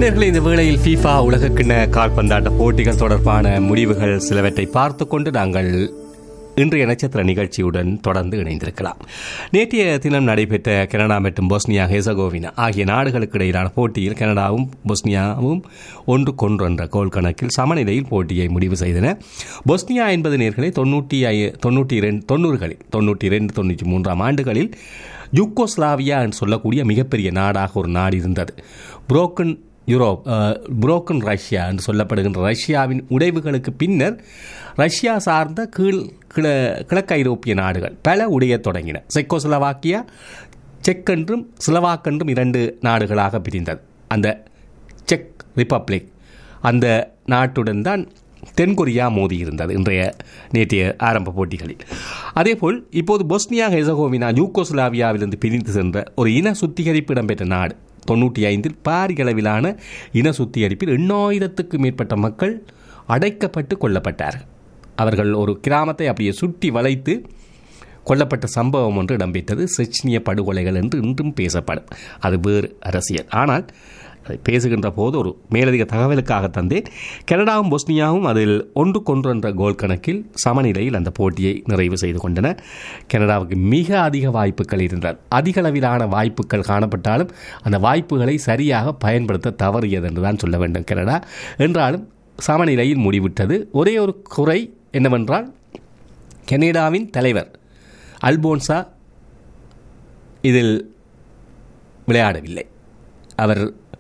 நேர்களை இந்த வேளையில் ஃபீஃபா உலகக்கிண்ண கால்பந்தாட்ட போட்டிகள் தொடர்பான முடிவுகள் சிலவற்றை பார்த்து கொண்டு நாங்கள் இன்றைய நட்சத்திர நிகழ்ச்சியுடன் தொடர்ந்து இணைந்திருக்கலாம் நேற்றைய தினம் நடைபெற்ற கனடா மற்றும் பொஸ்னியா ஹெசகோவினா ஆகிய நாடுகளுக்கு இடையிலான போட்டியில் கனடாவும் பொஸ்னியாவும் ஒன்றுக்கொன்று என்ற கோல் கணக்கில் சமநிலையில் போட்டியை முடிவு செய்தன பொஸ்னியா என்பது நேர்களை தொண்ணூற்றி ஐ தொண்ணூற்றி இரண்டு தொண்ணூறுகளில் தொண்ணூற்றி இரண்டு தொண்ணூற்றி மூன்றாம் ஆண்டுகளில் யூக்கோஸ்லாவியா என்று சொல்லக்கூடிய மிகப்பெரிய நாடாக ஒரு நாடு இருந்தது புரோக்கன் யூரோப் புரோக்கன் ரஷ்யா என்று சொல்லப்படுகின்ற ரஷ்யாவின் உடைவுகளுக்கு பின்னர் ரஷ்யா சார்ந்த கீழ் கிழ கிழக்கு ஐரோப்பிய நாடுகள் பல உடையத் தொடங்கின செக்கோஸ்லவாக்கியா செக் என்றும் ஸ்லவாக் இரண்டு நாடுகளாக பிரிந்தது அந்த செக் ரிப்பப்ளிக் அந்த நாட்டுடன் தான் தென்கொரியா மோதி இருந்தது இன்றைய நேற்றைய ஆரம்ப போட்டிகளில் அதேபோல் இப்போது பொஸ்னியா ஹெசகோவினா யூகோஸ்லாவியாவிலிருந்து பிரிந்து சென்ற ஒரு இன சுத்திகரிப்பு இடம்பெற்ற நாடு தொண்ணூற்றி ஐந்தில் பாரிய அளவிலான இன சுத்திகரிப்பில் எண்ணாயிரத்துக்கு மேற்பட்ட மக்கள் அடைக்கப்பட்டு கொல்லப்பட்டார்கள் அவர்கள் ஒரு கிராமத்தை அப்படியே சுற்றி வளைத்து கொல்லப்பட்ட சம்பவம் ஒன்று இடம்பெற்றது செச்னிய படுகொலைகள் என்று இன்றும் பேசப்படும் அது வேறு அரசியல் ஆனால் அதை பேசுகின்ற போது ஒரு மேலதிக தகவலுக்காக தந்தேன் கனடாவும் பொஸ்னியாவும் அதில் ஒன்றுக்கொன்று என்ற கோல் கணக்கில் சமநிலையில் அந்த போட்டியை நிறைவு செய்து கொண்டன கனடாவுக்கு மிக அதிக வாய்ப்புகள் இருந்தது அதிக அளவிலான வாய்ப்புகள் காணப்பட்டாலும் அந்த வாய்ப்புகளை சரியாக பயன்படுத்த தவறியது என்று தான் சொல்ல வேண்டும் கனடா என்றாலும் சமநிலையில் முடிவிட்டது ஒரே ஒரு குறை என்னவென்றால் கனடாவின் தலைவர் அல்போன்சா இதில் விளையாடவில்லை அவர்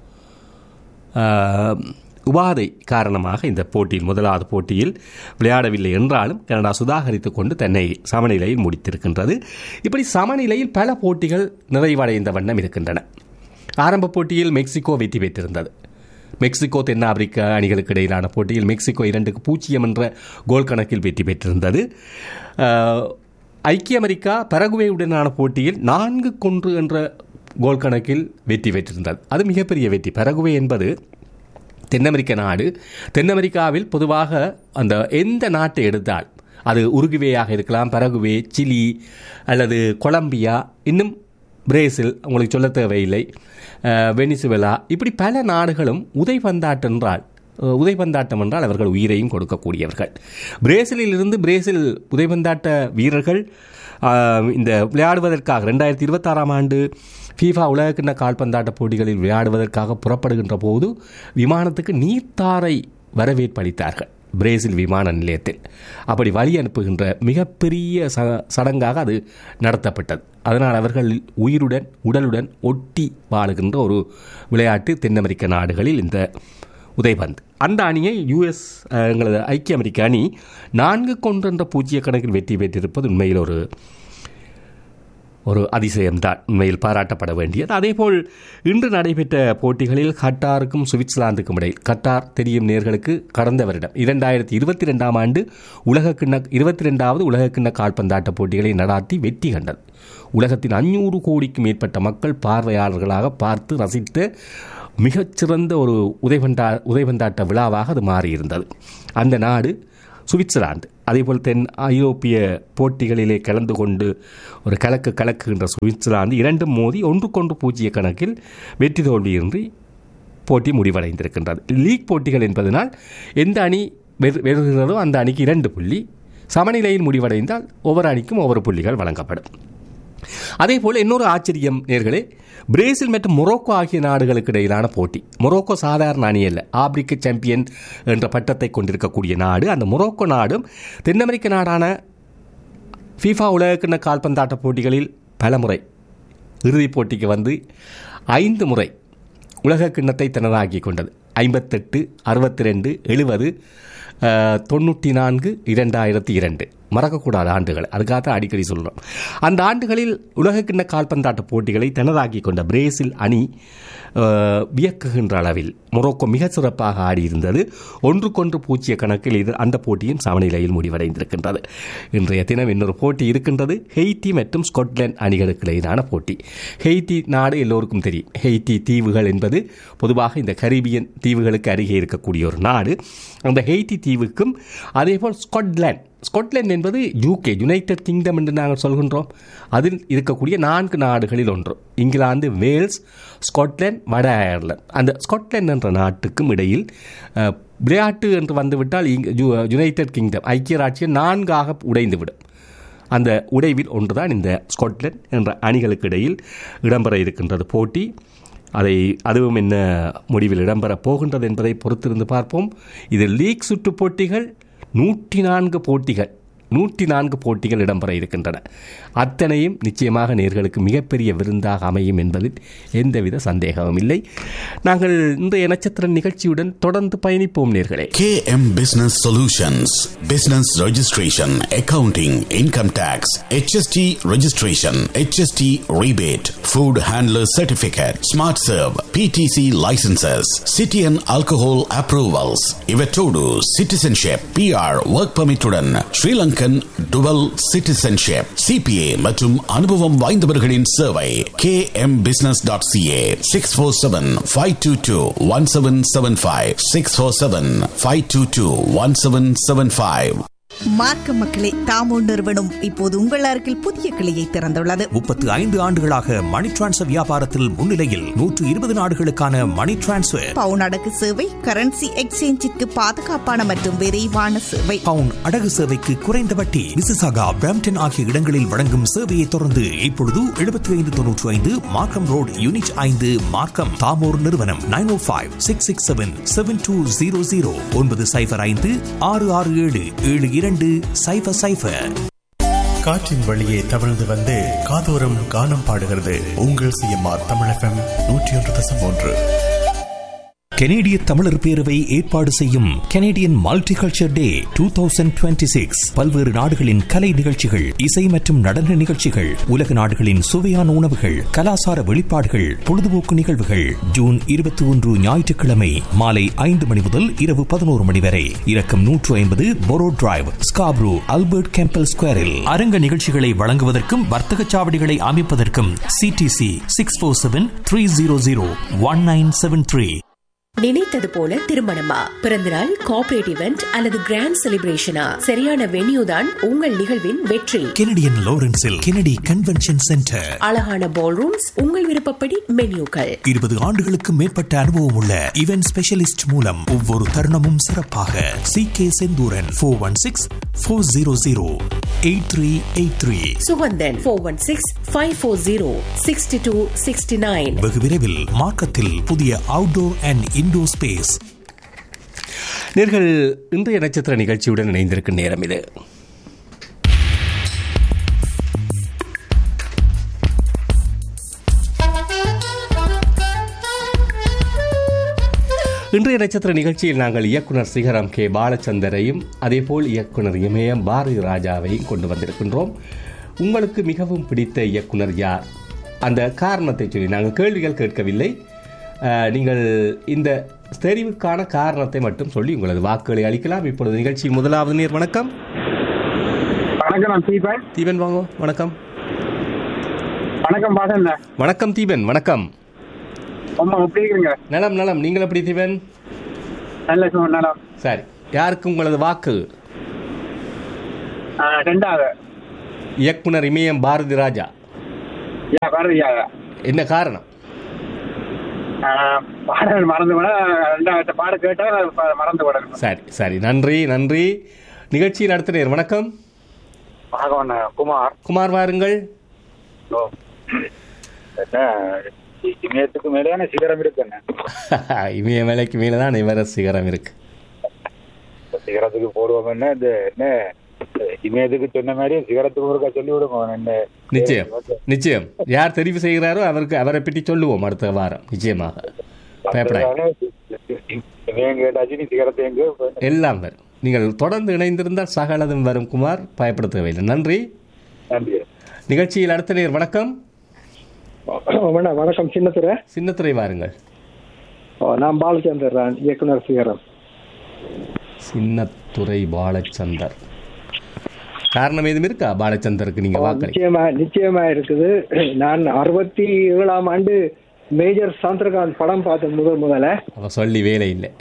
உபாதை காரணமாக இந்த போட்டியில் முதலாவது போட்டியில் விளையாடவில்லை என்றாலும் கனடா சுதாகரித்து கொண்டு தன்னை சமநிலையில் முடித்திருக்கின்றது இப்படி சமநிலையில் பல போட்டிகள் நிறைவடைந்த வண்ணம் இருக்கின்றன ஆரம்ப போட்டியில் மெக்சிகோ வெற்றி பெற்றிருந்தது மெக்சிகோ தென்னாப்பிரிக்க அணிகளுக்கு இடையிலான போட்டியில் மெக்சிகோ இரண்டுக்கு பூஜ்ஜியம் என்ற கோல் கணக்கில் வெற்றி பெற்றிருந்தது ஐக்கிய அமெரிக்கா பரகுவேயுடனான போட்டியில் நான்கு கொன்று என்ற கோல் கணக்கில் வெற்றி பெற்றிருந்தது அது மிகப்பெரிய வெற்றி பரகுவே என்பது தென் அமெரிக்க நாடு தென் அமெரிக்காவில் பொதுவாக அந்த எந்த நாட்டை எடுத்தால் அது உருகுவேயாக இருக்கலாம் பரகுவே சிலி அல்லது கொலம்பியா இன்னும் பிரேசில் உங்களுக்கு சொல்ல தேவையில்லை வெனிசுவேலா இப்படி பல நாடுகளும் உதைபந்தாட்டம் என்றால் உதைபந்தாட்டம் என்றால் அவர்கள் உயிரையும் கொடுக்கக்கூடியவர்கள் பிரேசிலில் இருந்து பிரேசில் உதைபந்தாட்ட வீரர்கள் இந்த விளையாடுவதற்காக ரெண்டாயிரத்தி இருபத்தாறாம் ஆண்டு ஃபீஃபா உலகக்கிண்ண கால்பந்தாட்ட போட்டிகளில் விளையாடுவதற்காக புறப்படுகின்ற போது விமானத்துக்கு நீர்த்தாரை வரவேற்பு அளித்தார்கள் பிரேசில் விமான நிலையத்தில் அப்படி வழி அனுப்புகின்ற மிகப்பெரிய ச சடங்காக அது நடத்தப்பட்டது அதனால் அவர்கள் உயிருடன் உடலுடன் ஒட்டி வாழுகின்ற ஒரு விளையாட்டு தென் அமெரிக்க நாடுகளில் இந்த உதைபந்து அந்த அணியை யுஎஸ் எங்களது ஐக்கிய அமெரிக்க அணி நான்கு கொன்றென்ற பூஜ்ஜிய கணக்கில் வெற்றி பெற்றிருப்பது உண்மையில் ஒரு ஒரு அதிசயம்தான் உண்மையில் பாராட்டப்பட வேண்டியது அதேபோல் இன்று நடைபெற்ற போட்டிகளில் கட்டாருக்கும் சுவிட்சர்லாந்துக்கும் இடையில் கட்டார் தெரியும் நேர்களுக்கு கடந்த வருடம் இரண்டாயிரத்தி இருபத்தி ரெண்டாம் ஆண்டு உலக கிண்ண இருபத்தி ரெண்டாவது உலக கிண்ண கால்பந்தாட்ட போட்டிகளை நடாத்தி வெற்றி கண்டது உலகத்தின் அஞ்சூறு கோடிக்கு மேற்பட்ட மக்கள் பார்வையாளர்களாக பார்த்து ரசித்த மிகச்சிறந்த ஒரு உதைபந்தா உதைபந்தாட்ட விழாவாக அது மாறியிருந்தது அந்த நாடு சுவிட்சர்லாந்து அதேபோல் தென் ஐரோப்பிய போட்டிகளிலே கலந்து கொண்டு ஒரு கலக்கு கலக்குகின்ற சுவிட்சர்லாந்து இரண்டும் மோதி ஒன்றுக்கொன்று பூஜ்ஜிய கணக்கில் வெற்றி தோல்வியின்றி போட்டி முடிவடைந்திருக்கின்றது லீக் போட்டிகள் என்பதனால் எந்த அணி வெறுகிறதோ அந்த அணிக்கு இரண்டு புள்ளி சமநிலையில் முடிவடைந்தால் ஒவ்வொரு அணிக்கும் ஒவ்வொரு புள்ளிகள் வழங்கப்படும் அதே போல் இன்னொரு ஆச்சரியம் நேர்களே பிரேசில் மற்றும் மொரோக்கோ ஆகிய நாடுகளுக்கு இடையிலான போட்டி மொரோக்கோ சாதாரண அணி அல்ல ஆப்பிரிக்க சாம்பியன் என்ற பட்டத்தை கொண்டிருக்கக்கூடிய நாடு அந்த மொரோக்கோ நாடும் தென் அமெரிக்க நாடான ஃபீஃபா உலகக்கிண்ண கால்பந்தாட்ட போட்டிகளில் பல முறை இறுதிப் போட்டிக்கு வந்து ஐந்து முறை உலக கிண்ணத்தை தனதாக்கி கொண்டது ஐம்பத்தெட்டு அறுபத்தி ரெண்டு எழுபது தொண்ணூற்றி நான்கு இரண்டாயிரத்தி இரண்டு மறக்கக்கூடாத ஆண்டுகள் அதுக்காக தான் அடிக்கடி சொல்கிறோம் அந்த ஆண்டுகளில் உலகக்கிண்ண கால்பந்தாட்ட போட்டிகளை தனதாக்கி கொண்ட பிரேசில் அணி வியக்குகின்ற அளவில் மொரோக்கோ மிக சிறப்பாக ஆடியிருந்தது ஒன்றுக்கொன்று பூச்சிய கணக்கில் இது அந்த போட்டியும் சமநிலையில் முடிவடைந்திருக்கின்றது இன்றைய தினம் இன்னொரு போட்டி இருக்கின்றது ஹெய்டி மற்றும் ஸ்கொட்லாந்து அணிகளுக்கு இடையிலான போட்டி ஹெய்டி நாடு எல்லோருக்கும் தெரியும் ஹெய்டி தீவுகள் என்பது பொதுவாக இந்த கரீபியன் தீவுகளுக்கு அருகே இருக்கக்கூடிய ஒரு நாடு அந்த ஹெய்டி தீவுக்கும் அதேபோல் ஸ்கொட்லாந்து ஸ்காட்லாந்து என்பது யூகே யுனைடெட் கிங்டம் என்று நாங்கள் சொல்கின்றோம் அதில் இருக்கக்கூடிய நான்கு நாடுகளில் ஒன்று இங்கிலாந்து வேல்ஸ் ஸ்காட்லாந்து வட அயர்லாந்து அந்த ஸ்காட்லாந்து என்ற நாட்டுக்கும் இடையில் அஹ், விளையாட்டு என்று வந்துவிட்டால் இங் யு- யுனைடெட் கிங்டம் ஐக்கிய ராட்சியம் நான்காக உடைந்துவிடும் அந்த உடைவில் ஒன்றுதான் இந்த ஸ்காட்லாந்து என்ற அணிகளுக்கு இடையில் இடம்பெற இருக்கின்றது போட்டி அதை அதுவும் என்ன முடிவில் இடம்பெறப் போகின்றது என்பதை பொறுத்திருந்து பார்ப்போம் இது லீக் சுற்று போட்டிகள் நூற்றி நான்கு போட்டிகள் நூற்றி நான்கு போட்டிகள் இடம்பெற இருக்கின்றன அத்தனையும் நிச்சயமாக நேர்களுக்கு மிகப்பெரிய விருந்தாக அமையும் என்பதில் எந்தவித சந்தேகமும் இல்லை நாங்கள் இன்றைய நட்சத்திர நிகழ்ச்சியுடன் தொடர்ந்து பயணிப்போம் நேர்களே KM Business Solutions Business Registration, Accounting, Income Tax, HST Registration, HST Rebate, Food Handler Certificate, Smart Serve, PTC Licenses, City and Alcohol Approvals, Ivetodu Citizenship, PR Work Permit உடன் Sri Lankan Dual Citizenship, CPA மற்றும் அனுபவம் வாய்ந்தவர்களின் சேவை kmbusiness.ca 647-522-1775 647-522-1775 மார்க்க மக்களே தாமோ நிறுவனம் இப்போது உங்கள் அருகில் புதிய கிளையை திறந்துள்ளது முப்பத்து ஐந்து ஆண்டுகளாக மணி டிரான்ஸ்ஃபர் வியாபாரத்தில் முன்னிலையில் நூற்று இருபது நாடுகளுக்கான மணி டிரான்ஸ்ஃபர் பவுன் அடகு சேவை கரன்சி எக்ஸ்சேஞ்சிற்கு பாதுகாப்பான மற்றும் விரைவான சேவை பவுன் அடகு சேவைக்கு குறைந்த வட்டி மிசிசாகா பிராம்டன் ஆகிய இடங்களில் வழங்கும் சேவையை தொடர்ந்து இப்பொழுது எழுபத்தி ஐந்து தொன்னூற்றி ஐந்து மார்க்கம் ரோடு யூனிட் ஐந்து மார்க்கம் தாமோர் நிறுவனம் nine O five six six seven seven two zero zero ஒன்பது சைஃபர் ஐந்து ஆறு ஆறு ஏழு ஏழு இரண்டு சைஃபர் சைஃபர் காற்றின் வழியே தவழ்ந்து வந்து காதோரம் கானம் பாடுகிறது உங்கள் சிஎம்ஆர் தமிழகம் நூற்றி ஒன்று தசம் ஒன்று கெனேடிய தமிழர் பேரவை ஏற்பாடு செய்யும் Canadian multiculture day two thousand twenty six பல்வேறு நாடுகளின் கலை நிகழ்ச்சிகள் இசை மற்றும் நடன நிகழ்ச்சிகள் உலக நாடுகளின் சுவையான உணவுகள் கலாசார வெளிப்பாடுகள் பொழுதுபோக்கு நிகழ்வுகள் ஜூன் இருபத்தி ஒன்று ஞாயிற்றுக்கிழமை மாலை ஐந்து மணி முதல் இரவு பதினோரு மணி வரை இறக்கம் நூற்று ஐம்பது Borough Drive Scarborough Albert Campbell ஸ்கொயரில் அரங்க நிகழ்ச்சிகளை வழங்குவதற்கும் வர்த்தக சாவடிகளை அமைப்பதற்கும் C D C six four seven three zero zero one nine seven three நினைத்தது போல திருமணமா பிறந்தநாள் கார்ப்பரேட் இவெண்ட் அல்லது கிராண்ட் செலிப்ரேஷனா சரியான வென்யூ தான் உங்கள் நிகழ்வின் வெற்றி கெனடியன் லாரன்ஸில் கெனடி கன்வென்ஷன் சென்டர் அழகான பால் ரூம்ஸ் உங்கள் விருப்பப்படி மென்யூக்கள் இருபது ஆண்டுகளுக்கு மேற்பட்ட அனுபவம் உள்ள இவென்ட் ஸ்பெஷலிஸ்ட் மூலம் ஒவ்வொரு தருணமும் சிறப்பாக C K Senthuran four one six four zero zero eight three eight three Suganthan four one six five four zero sixty two sixty nine வெகு விரைவில் மார்க்கத்தில் புதிய அவுட்டோர் அண்ட் இன்டோர் ஸ்பேஸ் நேர்கள் இன்றைய நட்சத்திர நிகழ்ச்சியுடன் இணைந்திருக்கும் நேரம் இது இன்றைய நட்சத்திர நிகழ்ச்சியில் நாங்கள் இயக்குனர் சிகரம் கே பாலச்சந்தரையும் அதேபோல் இயக்குனர் இமயம் பாரதி ராஜாவையும் கொண்டு வந்திருக்கின்றோம் உங்களுக்கு மிகவும் பிடித்த இயக்குனர் யார் அந்த காரணத்தை சொல்லி நாங்கள் கேள்விகள் கேட்கவில்லை அஹ், நீங்கள் இந்த தெரிவுக்கான காரணத்தை மட்டும் சொல்லி உங்களது வாக்குகளை அளிக்கலாம் இப்பொழுது நிகழ்ச்சியின் முதலாவது நேர் வணக்கம் வணக்கம் நான் தீபன் தீபன் வாங்க வணக்கம் வணக்கம் பாசன் வணக்கம் தீபன் வணக்கம் அம்மா எப்படி இருக்கிறீங்க நலம் நலம் நீங்கள் எப்படி தீபன் நல்ல சுகம் நலம் சரி யாருக்கு உங்களது வாக்கு ஆ, ரெண்டாவது இயக்குனர் இமயம் பாரதி ராஜா யா பாரதியா என்ன காரணம் ஆ, பாடல் மறந்து விட ரெண்டாவது பாட கேட்டா ப- மறந்து விட சரி சரி நன்றி நன்றி நிகழ்ச்சியில் அடுத்த நேர் வணக்கம் வணக்கம் குமார் குமார் வாருங்கள் இமயத்துக்கு மேலேயான சிகரம் இருக்கு என்ன இமய வேலைக்கு மேலே தான் இவர சிகரம் இருக்கு சிகரத்துக்கு போடுவோம் என்ன இந்த என்ன இமயத்துக்கு சொன்ன மாதிரி சிகரத்துக்கு ஒருக்கா சொல்லி விடுவோம் என்ன நிச்சயம் நிச்சயம் யார் தெரிவு செய்கிறாரோ அவருக்கு அவரை பற்றி சொல்லுவோம் அடுத்த வாரம் நிச்சயமாக பயப்படாது இமயம் கேட்டாச்சு நீ சிகரத்தை எங்க எல்லாம் வரும் நீங்கள் தொடர்ந்து இணைந்திருந்தால் சகலதும் வரும் குமார் பயப்பட தேவையில்லை நன்றி நன்றி நிகழ்ச்சியில் அடுத்த நேர் வணக்கம் வணக்கம் வணக்கம் சின்னத்துறை சின்னத்துறை வாருங்கள் ஓ, நான் பாலச்சந்திரன் இயக்குனர் சிகரம் சின்னத்துறை பாலச்சந்தர் காரணம் எதுவும் இருக்கா பாலச்சந்தருக்கு நீங்க வாக்களி நிச்சயமா நிச்சயமா இருக்குது நான் அறுபத்தி ஏழாம் ஆண்டு மேஜர் சந்திரகாந்த் படம் பார்த்தேன் முதல் முதல்ல அவ சொல்லி வேலை இல்லை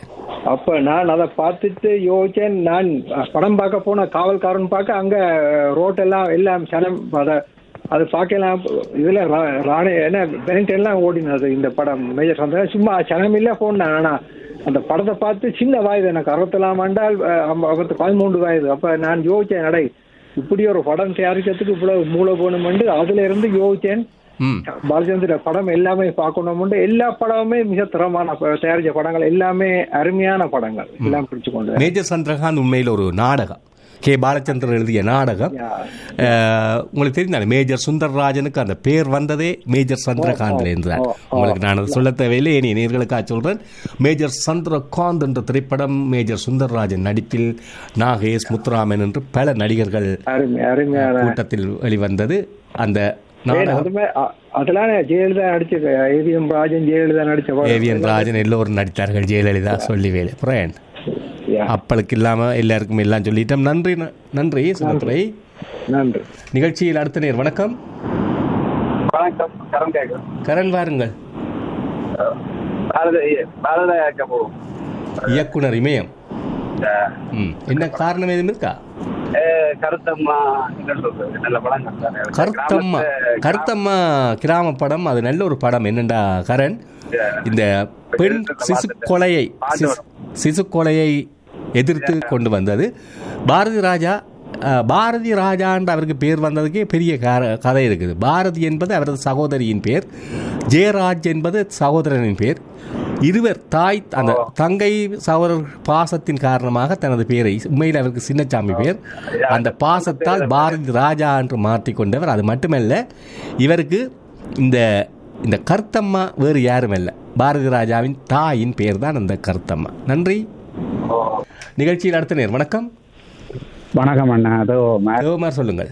அப்ப நான் அதை பார்த்துட்டு யோசிச்சேன் நான் படம் பார்க்க போன காவல்காரன் பார்க்க அங்க ரோட்டெல்லாம் எல்லாம் சனம் அத அது பார்க்கலாம் இதுல ரா- ராணி என்ன பெனட் எல்லாம் ஓடினது இந்த படம் மேஜர் சந்திரன் சும்மா சனம் இல்ல போனேன் ஆனா அந்த படத்தை பார்த்து சின்ன வயது எனக்கு அறுபத்தலாம் ஆண்டால் அறுபத்து பதிமூன்று வயது அப்ப நான் யோசிச்சேன் நடை இப்படி ஒரு படம் தயாரிக்கிறதுக்கு இவ்வளவு மூளை போகணுமெண்டு அதுல இருந்து யோசிச்சேன் ம் பாலச்சந்திர படம் எல்லாமே பார்க்கணும்னு எல்லா படமுமே மிக திறமான ப- தயாரிச்ச படங்கள் எல்லாமே அருமையான படங்கள் எல்லாம் பிடிச்சு கொண்டு மேஜர் சந்திரகாந்த் உண்மையில் ஒரு நாடகம் கே பாலச்சந்திரன் எழுதிய நாடகம் அஹ், உங்களுக்கு தெரிந்தாங்க மேஜர் சுந்தரராஜனுக்கு அந்த பேர் வந்ததே மேஜர் சந்திரகாந்த்ல இருந்து தான் உங்களுக்கு நான் அதை சொல்ல தேவையில்லை இனி நேர்களுக்காக சொல்றேன் மேஜர் சந்திரகாந்த் என்ற திரைப்படம் மேஜர் சுந்தரராஜன் நடிப்பில் நாகேஷ் முத்துராமன் என்று பல நடிகர்கள் அருமை அருமையான கூட்டத்தில் வெளிவந்தது அந்த நாடகம் அதுமே அ- அதெல்லாம் ஜெயலலிதா நடிச்ச ஏவிஎம் ராஜன் ஜெயலலிதா நடிச்ச படம். ஏவிஎன் ராஜன் எல்லோரும் நடித்தார்கள் ஜெயலலிதா சொல்லிவேலு புரியன் Yeah. அப்பளுக்கு இல்லாம எல்லாருக்கும் எல்லாம் சொல்லிட்டோம் நன்றி ந- நன்றி சுமத்ரை நன்றி நிகழ்ச்சியில் அடுத்த நேர் வணக்கம் வணக்கம் கரண் கேட்குறேன் கரண் வாருங்கள் பாரத பாரத கபூ இயக்குனர் இமயம் ம் என்ன காரணம் எதுவும் இருக்கா கருத்தம்மா என்ன சொல்றது நல்ல படம் கண்டாரு கருத்தம்மா கருத்தம்மா கிராம படம் அது நல்ல ஒரு படம் என்னண்டா கரண் இந்த பெண் சிசு கொலையை சிசு- சிசு கொலையை எதிர்த்து கொண்டு வந்தது பாரதி ராஜா அஹ், பாரதி ராஜான்ற அவருக்கு பேர் வந்ததுக்கே பெரிய கர- கதை இருக்குது பாரதி என்பது அவரது சகோதரியின் பேர் ஜெயராஜ் என்பது சகோதரனின் பேர் இருவர் தாய் அந்த தங்கை சகோதரர் பாசத்தின் காரணமாக தனது பேரை உண்மையில் அவருக்கு சின்னச்சாமி பேர் அந்த பாசத்தால் பாரதி ராஜா என்று மாற்றிக்கொண்டவர் அது மட்டுமல்ல இவருக்கு இந்த இந்த கருத்தம்மா வேறு யாரும் அல்ல பாரதி ராஜாவின் தாயின் பேர் தான் அந்த கருத்தம்மா நன்றி நிகழ்ச்சியில் அடுத்த நேர் வணக்கம் வணக்கம் அண்ணா அதோ சிவகுமார் சொல்லுங்கள்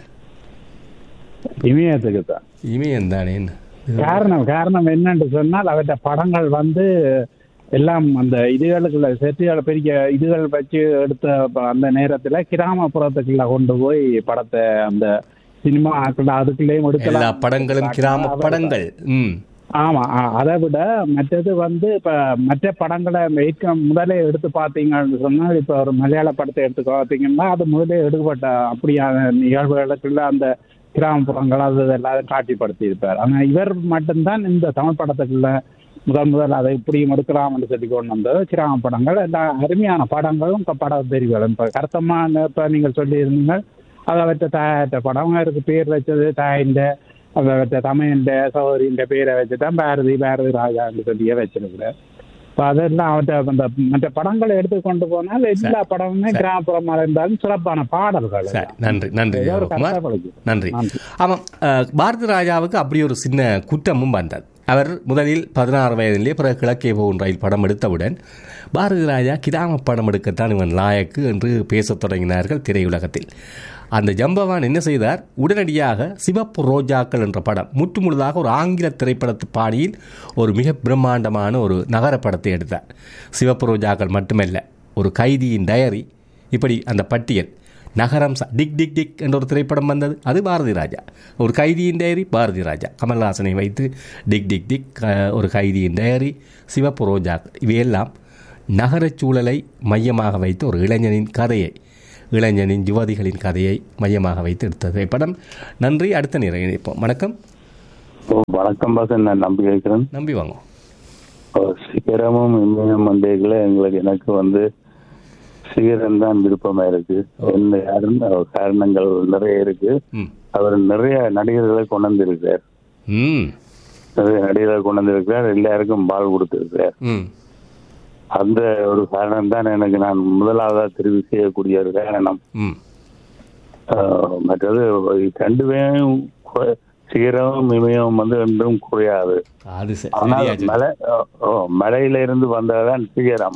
இமயத்துக்கு தான் இமயம் தானே காரணம் காரணம் என்னன்னு சொன்னால் அவற்ற படங்கள் வந்து எல்லாம் அந்த இதுகளுக்குள்ள செட்டுகள் பெரிய இதுகள் வச்சு எடுத்த ப- அந்த நேரத்துல கிராமப்புறத்துக்குள்ள கொண்டு போய் படத்தை அந்த சினிமா அதுக்குள்ளேயும் எல்லா எடுக்கலாம் படங்களும் கிராம படங்கள் ம் ஆமா ஆ- அதை விட மற்றது வந்து இப்ப மற்ற படங்களை ஏற்க முதலே எடுத்து பார்த்தீங்கன்னு சொன்னால் இப்ப ஒரு மலையாள படத்தை எடுத்து பார்த்தீங்கன்னா அது முதலே எடுக்கப்பட்ட அப்படியான நிகழ்வுகளுக்குள்ள அந்த கிராமப்புறங்கள் அது எல்லாரும் காட்சிப்படுத்தி இருப்பார் ஆனா இவர் மட்டும்தான் இந்த தமிழ் படத்துக்குள்ள முதல் முதல் அதை இப்படியும் எடுக்கலாம்னு சொல்லி கொண்டு வந்தது கிராம படங்கள் எல்லா அருமையான படங்களும் இப்ப பட தெரிவுகளும் இப்ப கருத்தமான இப்ப நீங்கள் சொல்லியிருந்தீங்க அதை அவற்ற தாயாற்ற படம் அவருக்கு பேர் வச்சது தாயின்ற அவற்ற தமையன்ற சகோதரின்ற பேரை வச்சுதான் பாரதி பாரதி ராஜான்னு சொல்லியே வச்சிருக்கிறார் இப்போ அதெல்லாம் அவற்றை அந்த மற்ற படங்களை எடுத்து கொண்டு போனால் எல்லா படமுமே கிராமப்புறமாக இருந்தாலும் சிறப்பான பாடல்கள் சரி நன்றி நன்றி ஏதோ ஒரு குமார் கருத்தை படைக்கும். நன்றி நன்றி. ஆமாம் அஹ், பாரதி ராஜாவுக்கு அப்படி ஒரு சின்ன குற்றமும் வந்தது அவர் முதலில் பதினாறு வயதிலே பிறகு கிழக்கே போகும் ரயில் படம் எடுத்தவுடன் பாரதி ராஜா கிராம படம் எடுக்கத்தான் இவன் லாயக்கு என்று பேசத் தொடங்கினார்கள் திரையுலகத்தில் அந்த ஜம்பவான் என்ன செய்தார் உடனடியாக சிவப்பு ரோஜாக்கள் என்ற படம் முற்றுமுழுதாக ஒரு ஆங்கில திரைப்படத்து பாணியில் ஒரு மிக பிரம்மாண்டமான ஒரு நகர படத்தை எடுத்தார் சிவப்பு ரோஜாக்கள் மட்டுமல்ல ஒரு கைதியின் டயரி இப்படி அந்த பட்டியல் நகரம் ச- டிக் டிக் டிக் என்ற ஒரு திரைப்படம் வந்தது அது பாரதி ராஜா ஒரு கைதியின் டயரி பாரதி ராஜா கமல்ஹாசனை வைத்து டிக் டிக் டிக் க- ஒரு கைதியின் டயரி சிவப்பு ரோஜா இவையெல்லாம் நகரச் சூழலை மையமாக வைத்து ஒரு இளைஞனின் கதையை இளைஞனின் யுவதிகளின் கதையை மையமாக வைத்து எடுத்த திரைப்படம் நன்றி அடுத்த நிறை இணைப்போம் வணக்கம் ஓ வணக்கம் பாசன் நான் நம்பி கேட்கிறேன் நம்பி வாங்க ஓ, சிகரமும் இமயம் மண்டேகள எங்களுக்கு எனக்கு வந்து சிகரம் தான் விருப்பமா இருக்கு என்ன யாரும் காரணங்கள் நிறைய இருக்கு ம் அவர் நிறைய நடிகர்களை கொண்டு வந்திருக்கிறார் ம் நிறைய நடிகர்களை கொண்டு வந்திருக்கிறார் எல்லாருக்கும் பால் கொடுத்திருக்கிறார் ம் அந்த ஒரு காரணம் தான் எனக்கு நான் முதலாவதா தெரிவு செய்யக்கூடிய ஒரு காரணம் ம் ஆஹ், மற்றது ரெண்டு பேரும் கு- சிகரமும் இமயம் வந்து ரெண்டும் குறையாது அது சரி ஆனால் சரியா மலை ஓ, ஓ, மலையில இருந்து வந்ததுதான் சிகரம்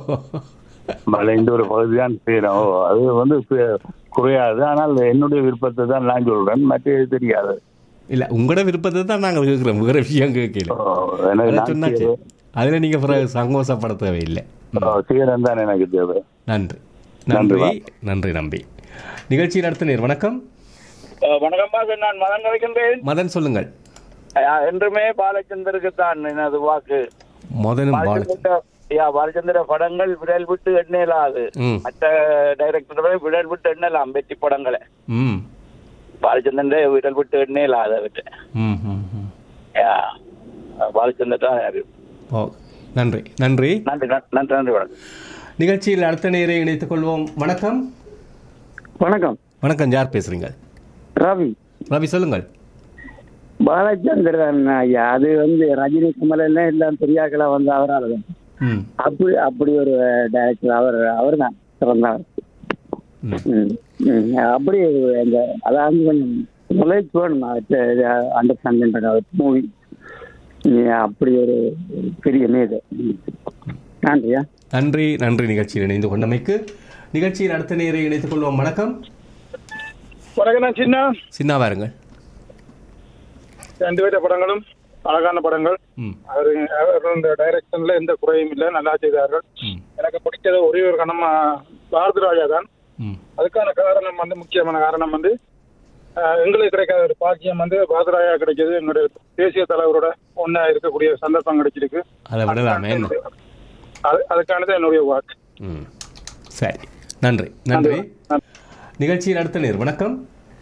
மலைன்ற ஒரு பகுதி தான் சிகரம் ஓ அது வந்து பி- குறையாது ஆனால் என்னுடைய விருப்பத்தை தான் நான் சொல்றேன் மற்றது தெரியாது இல்ல உங்களோட விருப்பத்தை தான் நாங்கள் கேட்குறோம் வேற விஷயம் கேட்கல ஓ, எனக்கு அதை நான் சொன்னாச்சு சிகரம் அதுல நீங்க பிறகு சங்கோசப்பட தேவையில்லை ஓ, சிகரம் தான் எனக்கு தேவை நன்றி நன்றி, நன்றி நன்றி நம்பி நிகழ்ச்சியில் அடுத்த நேர் வணக்கம் வணக்கம் பாசன் நான் மதன் கலைக்கின்றேன் மதன் சொல்லுங்கள் அஹ், என்றுமே பாலச்சந்தருக்கு தான் எனது வாக்கு மதனும் பால பாலச்சந்தர் யா பாலச்சந்திர படங்கள் விரல் விட்டு எண்ணலாது ம் மற்ற டைரக்டர் விரல் விட்டு எண்ணலாம் வெற்றி படங்களை ம் பாலச்சந்திரன் விரல் விட்டு எண்ணலாது அவற்றை ம் ம் ம் யா பாலச்சந்திரன் தான் யாரு ஓ நன்றி நன்றி நன்றி நன்றி நன்றி நன்றி வணக்கம் நிகழ்ச்சியில் அடுத்த நேரை இணைத்துக் கொள்வோம் வணக்கம் வணக்கம் வணக்கம் யார் பேசுறீங்க ரவி ரவி சொல்லுங்கள் பாலச்சந்திரன் ஐயா அது வந்து ரஜினி கமல் எல்லாம் எல்லாம் பெரியாக்களா வந்து அவரால் தான் ம் அப்படி அப்படி ஒரு டைரக்டர் அவர் அவர் தான் சிறந்தவர் ம், ம். அப்படி அந்த அதாவது கொஞ்சம் முளைப்பு வேணும் அண்டர்ஸ்டாண்ட் பண்ற மூவி அப்படி ஒரு பெரிய மேது ம். நன்றியா நன்றி நன்றி நிகழ்ச்சியில் இணைந்து கொண்டமைக்கு நிகழ்ச்சியில் அடுத்த நேரை இணைத்துக் கொள்வோம் வணக்கம் வணக்கம் நான் சின்ன சின்ன வாருங்கள் ரெண்டு பேர படங்களும் அழகான படங்கள் ம். அவர் அவர் இந்த டைரக்ஷன்ல எந்த குறையும் இல்லை நல்லா செய்தார்கள் எனக்கு பிடிச்சது ஒரே ஒரு கணம் பாரதி ராஜா தான் ம். அதுக்கான காரணம் வந்து முக்கியமான காரணம் வந்து அஹ், எங்களுக்கு கிடைக்காத ஒரு பாக்கியம் வந்து பாரதிராஜா கிடைச்சது எங்களுடைய தேசிய தலைவரோட ஒன்னா இருக்கக்கூடிய சந்தர்ப்பம் கிடைச்சிருக்கு அதை விடலாமே என்ன அது அதுக்கானது என்னுடைய வாக்கு ம் சரி நன்றி நன்றி நிகழ்ச்சியில் அடுத்த நேர் வணக்கம்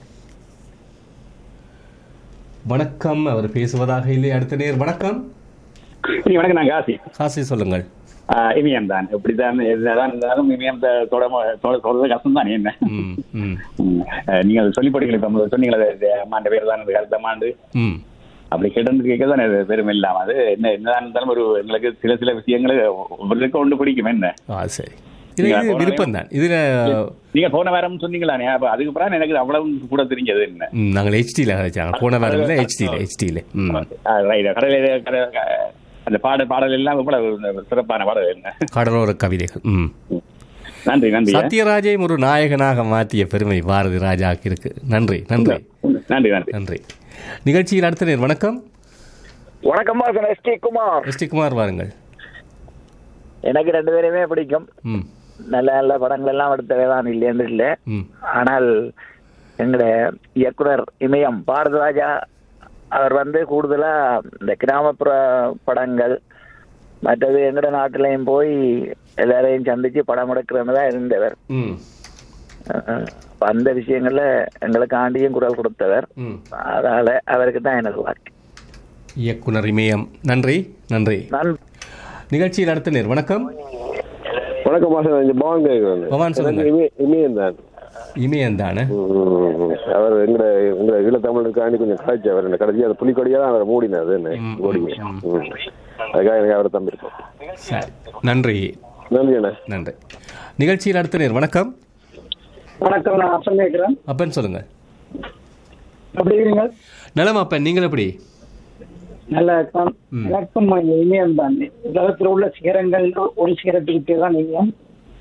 வணக்கம் அவர் பேசுவதாக இல்லை அடுத்த நேர் வணக்கம் வணக்கம் நான் காசி காசி சொல்லுங்கள் ஆஹ் இமயம் தான் இப்படிதான் என்னதான் இருந்தாலும் இமயம் த- தொட தொட- சொல்றது கஷ்டம் தான் என்ன ம் ம் ம். ஆஹ் நீங்க அதை சொல்லி படிக்கல இப்ப முதல்ல சொன்னீங்களே அது அம்மாண்ட பேர் தான் கருத்த அம்மாண்டு ம் அப்படி கேட்டு கேட்க தான் பெருமை இல்லாம அது என்ன என்னதான் இருந்தாலும் ஒரு எங்களுக்கு சில சில விஷயங்கள் ஒவ்வொருக்கு ஒன்று பிடிக்கும் என்ன ஆ சரி இது இது விருப்பம் தான் இதில் நீங்க போன வாரம் சொன்னீங்களா அப்ப அதுக்கு அப்புறம் எனக்கு அவ்வளவு கூட தெரிஞ்சது என்ன ம், நாங்கள் ஹெச்டியில் கதைச்சாங்க போன வாரம் இல்லை ஹெச்டியில் ஹெச்டியில் ம் ஆஹ் right. கடலையில கட- க- அந்த பாடல் பாடல் எல்லாம் இவ்வளவு சிறப்பான பாடல் என்ன கடலோர கவிதைகள் ம் நன்றி நன்றி சத்யராஜையும் ஒரு நாயகனாக மாற்றிய பெருமை பாரதி ராஜாவுக்கு இருக்கு நன்றி நன்றி நன்றி நன்றி நன்றி நிகழ்ச்சியில் அடுத்த நேர் வணக்கம் வணக்கம் பாசன் S D Kumar S D Kumar வாருங்கள் எனக்கு ரெண்டு பேரையுமே பிடிக்கும் ம் நல்ல நல்ல படங்கள் எல்லாம் எடுத்தவே தான் இல்லைன்னு இல்லை ம் ஆனால் எங்களுடைய இயக்குனர் இமயம் பாரதிராஜா அவர் வந்து கூடுதலா இந்த கிராமப்புற படங்கள் மற்றது எங்கட நாட்டிலையும் போய் எல்லாரையும் சந்திச்சு படம் எடுக்கிறன்னு தான் இருந்தவர் ம் அஹ் அந்த விஷயங்கள்ல எங்களுக்கு ஆண்டியும் குரல் கொடுத்தவர் ம் அதனால அவருக்கு தான் எனக்கு வாக்கு இயக்குனர் இமயம் நன்றி நன்றி நிகழ்ச்சியில் அடுத்த நேர் வணக்கம் வணக்கம் மாசம் இந்த பவன் கேட்கிறேன் பவான் சொல்லுங்க. எனக்கு இமய- இமயம் தான் இமயம் தானே அவர் எங்கட எங்க ஈழத்தமிழுக்காண்டி கொஞ்சம் காய்ச்சி அவர் என்ன கடைசி அந்த புலிக்கொடியா தான் அவரை மூடினார் என்ன ஓடிங்க ம். அதுக்காக எனக்கு அவரை தம்பி இருக்கும் சரி நன்றி நன்றி அண்ணா நன்றி நிகழ்ச்சியில் அடுத்த நேர் வணக்கம் வணக்கம் நான் அப்பன் கேட்கிறேன் அப்பன் சொல்லுங்க எப்படி இருக்கீங்க நலம் அப்பன் நீங்கள் எப்படி நல்ல இருக்கான் ம். எனக்கும் இமயம் தான் உலகத்தில் உள்ள சிகரங்கள் ஒரு சிகரத்துக்கு தான் இமயம்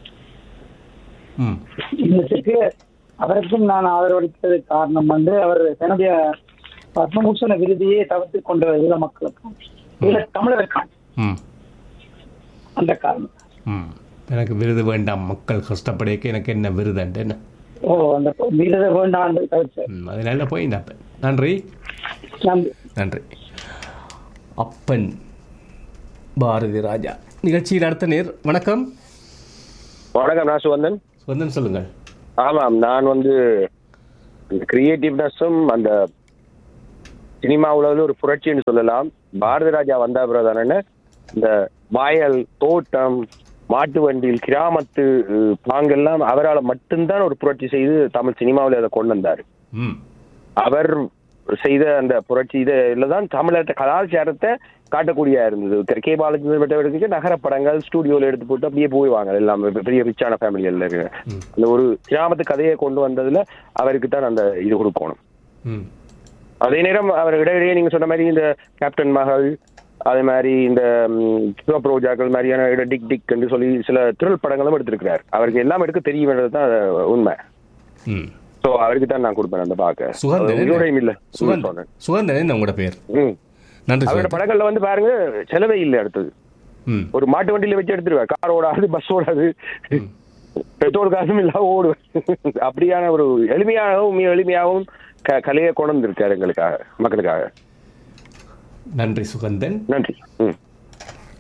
ம் இன்னத்துக்கு அவருக்கும் நான் ஆதரவளித்தது காரணம் வந்து அவர் தன்னுடைய பத்மபூஷண விருதியை தவிர்த்து கொண்ட ஈழ மக்களுக்கும் ஈழ தமிழருக்கான் ம் அந்த காரணம் ம் எனக்கு விருது வேண்டாம் மக்கள் கஷ்டப்படைக்க எனக்கு என்ன விருது என்ன ஓ அந்த விருதை வேண்டாம் தவிர்த்து ம் அது நல்ல போயிண்ட் அப்பன் நன்றி நன்றி நன்றி அப்பன் பாரதி ராஜா நிகழ்ச்சியில் அடுத்த நேர் வணக்கம் வணக்கம் நான் சுவந்தன் சுவந்தன் சொல்லுங்கள் ஆமாம் நான் வந்து இந்த கிரியேட்டிவ்னஸும் அந்த சினிமா உலகில் ஒரு புரட்சின்னு சொல்லலாம் பாரதி ராஜா வந்தா பிரதான இந்த வயல் தோட்டம் மாட்டு வண்டியில் கிராமத்து அஹ், பாங்கெல்லாம் அவரால் மட்டும்தான் ஒரு புரட்சி செய்து தமிழ் சினிமாவில் அதை கொண்டு வந்தார் ம் அவர் செய்த அந்த புரட்சி இதில் தான் தமிழர்கிட்ட கலாச்சாரத்தை காட்டக்கூடியா இருந்தது கே பாலச்சந்திரன் பெற்றவர்களுக்கு நகர படங்கள் ஸ்டூடியோவில் எடுத்து போட்டு அப்படியே போய்வாங்க எல்லாம் பெ- பெரிய ரிச்சான ஃபேமிலிகள் இருக்கு அந்த ஒரு கிராமத்து கதையை கொண்டு வந்ததுல அவருக்கு தான் அந்த இது கொடுக்கணும் ம் அதே நேரம் அவர் இடையிடையே நீங்க சொன்ன மாதிரி இந்த கேப்டன் மகள் அதே மாதிரி இந்த ம், சிவப்பு ரோஜாக்கள் மாதிரியான இட டிக் டிக் என்று சொல்லி சில திரள் படங்களும் எடுத்திருக்கிறார் அவருக்கு எல்லாம் எடுக்க தெரியும் தான் உண்மை ம் சோ அவருக்கு தான் நான் கொடுப்பேன் அந்த பார்க்க சுகந்தன் உங்களோடையும் இல்ல சுகந்தன் சொன்னேன் சுகந்தன் என்ன உங்களோட பேர் நன்றி அவரோட சுகந்தன் படங்கள்ல வந்து பாருங்க செலவே இல்லை அடுத்தது ம் ஒரு மாட்டு வண்டியில வச்சு எடுத்துருவார் கார் ஓடாது பஸ் ஓடாது பெட்ரோல் காசும் இல்லாம ஓடுவேன் அப்படியான ஒரு எளிமையாகவும் மிக எளிமையாகவும் க- கலையை கொண்டு வந்திருக்காரு எங்களுக்காக மக்களுக்காக நன்றி சுகந்தன் நன்றி ம்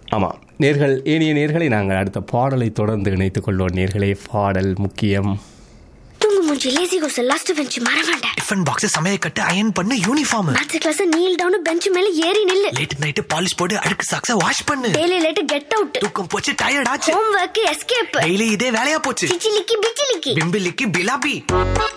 ஆமாம் நேர்கள் ஏனைய நேர்களை நாங்கள் அடுத்த பாடலை தொடர்ந்து இணைத்துக் கொள்வோம் நேர்களே பாடல் முக்கியம் தூங்கு மூஞ்சி லேசி கோஸ் லாஸ்ட் பெஞ்ச் மறவாண்ட டிஃபன் பாக்ஸ் சமையல் கட்டு அயன் பண்ணு uniform maths class kneel down bench மேல ஏறி நில்லு லேட் நைட் பாலிஷ் போட்டு அழுக்கு சாக்ஸ வாஷ் பண்ணு டெய்லி லேட் கெட் அவுட் தூக்கம் போச்சு டயர்ட் ஆச்சு ஹோம் ஒர்க் எஸ்கேப் டெய்லி இதே வேலையா போச்சு சிச்சிலிக்கி பிச்சிலிக்கி பிம்பிலிக்கு பிலாபி